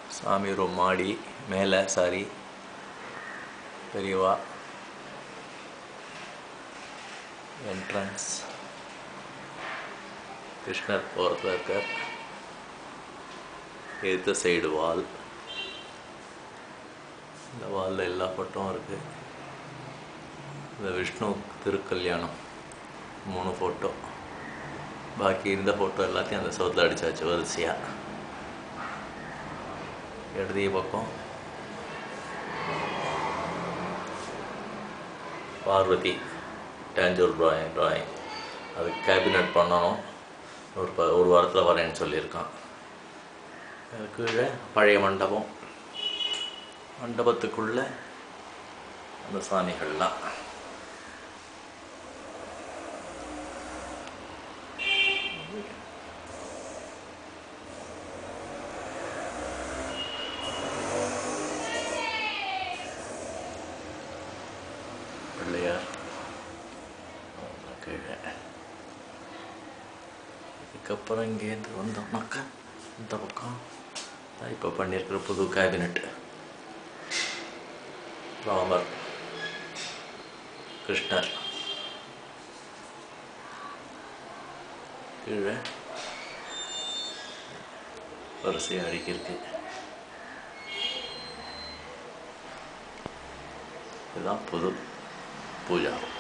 சாமி ரூம் மாடி மேலே சாரி பெரியவா என்ட்ரன்ஸ் கிருஷ்ணர் ஓரத்தில் இருக்கார் எதிர்த்த சைடு வால் இந்த வாலில் எல்லா ஃபோட்டோவும் இருக்குது இந்த விஷ்ணு திருக்கல்யாணம் மூணு ஃபோட்டோ பாக்கி இருந்த ஃபோட்டோ எல்லாத்தையும் அந்த சவுத்தில் அடிச்சாச்சு வரிசையாக இடது பக்கம் பார்வதி டேஞ்சூர் ட்ராயிங் ட்ராயிங் அது கேபினட் பண்ணணும் ஒரு ப ஒரு வாரத்தில் வரேன்னு சொல்லியிருக்கான் அது கீழே பழைய மண்டபம் மண்டபத்துக்குள்ளே அந்த சாமிகள்லாம் பிள்ளையார் கீழே இதுக்கப்புறம் இங்கேருந்து வந்தோம்னாக்கா இந்த பக்கம் தான் இப்போ பண்ணியிருக்கிற புது கேபினெட் ராமர் கிருஷ்ணர் கீழே வரிசையாக அடுக்கியிருக்கு இதுதான் புது பூஜா